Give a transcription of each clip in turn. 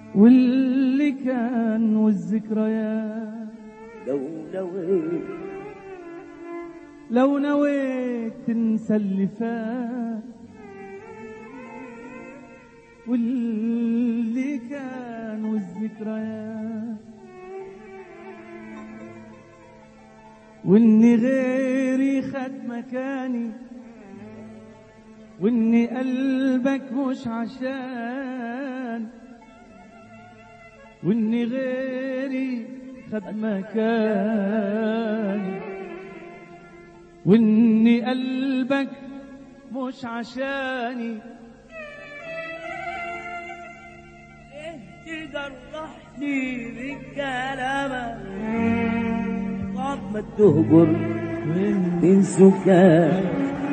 واللي كان والذكريات لو نويت لو نويت تنسى اللي فات واللي كان والذكريات واني غيري خد مكاني واني قلبك مش عشان واني غيري خد مكاني واني قلبك مش عشاني ليه تجرحني بالكلام صعب ما تهجر من سكان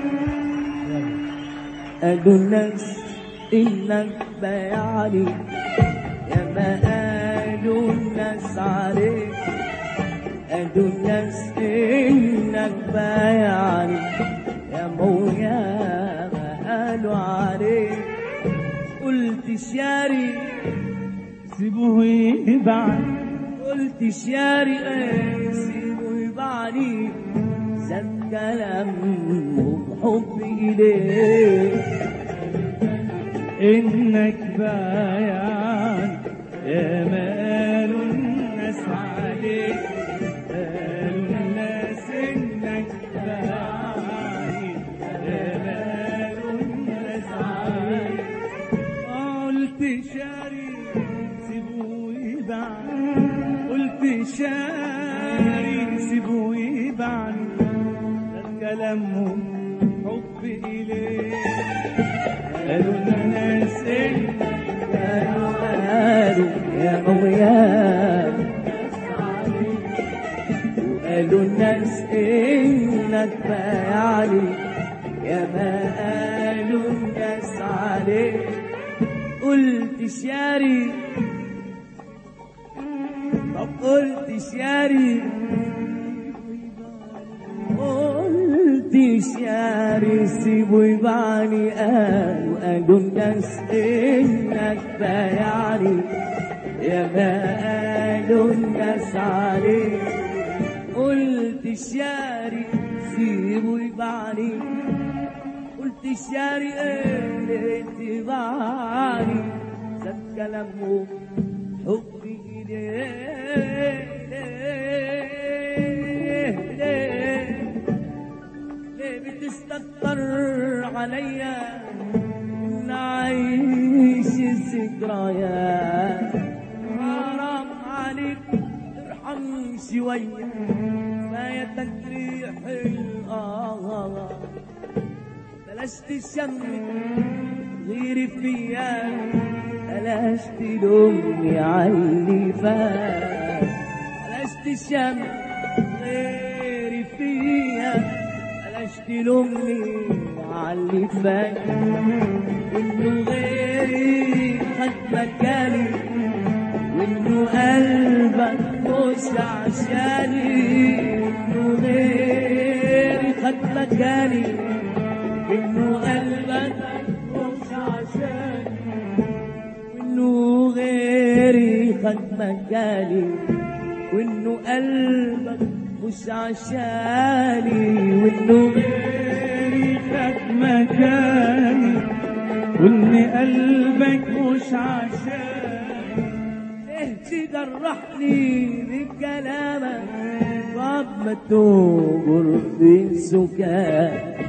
قالوا الناس انك بايعني يا ما قالوا الناس عليك قالوا الناس انك بايعني يا مويا ما قالوا عليك قلت شاري سيبوه يبعد قلت شاري ايه سيبه يبعني زاد كلامه بحبي اليه انك بايعان يا مال الناس عليك قالوا الناس انك بايعان يا مال الناس عليك قلت شاري سيبوه يبعد قلت شاري سيبوه يبعد ده كلامهم حب إليه قالوا الناس إنك قالوا قالوا يا مويا وقالوا الناس انك بايعني يا ما قالوا الناس عليك قلت شاري طب قلت شاري قلت شاري سيبوا يبعني قالوا قالوا الناس انك بايعني يا ما قالوا الناس عليك قلت شاري سيبوا يبعني قلت شاري ايه تبعني زاد كلامهم حبي إليه ليه ليه ليه بتستكتر عليا ان اعيش الذكريات حرام عليك ارحمني شوية كفاية تجريح الآه بلاش تشمت غيري فيا بلاش تلومني عاللي فات بلاش تشمت غيري فيا بلاش تلومني عاللي فات انه غيري خد مكاني وانه قلبك مش عشاني انه غيري خد مكاني انه قلبك مش عشاني وانه غيري خد مكاني وانه قلبك مش عشاني وانه غيري خد مكاني وإن قلبك مش عشان ليه تجرحني بكلامك طب ما تغر في سكات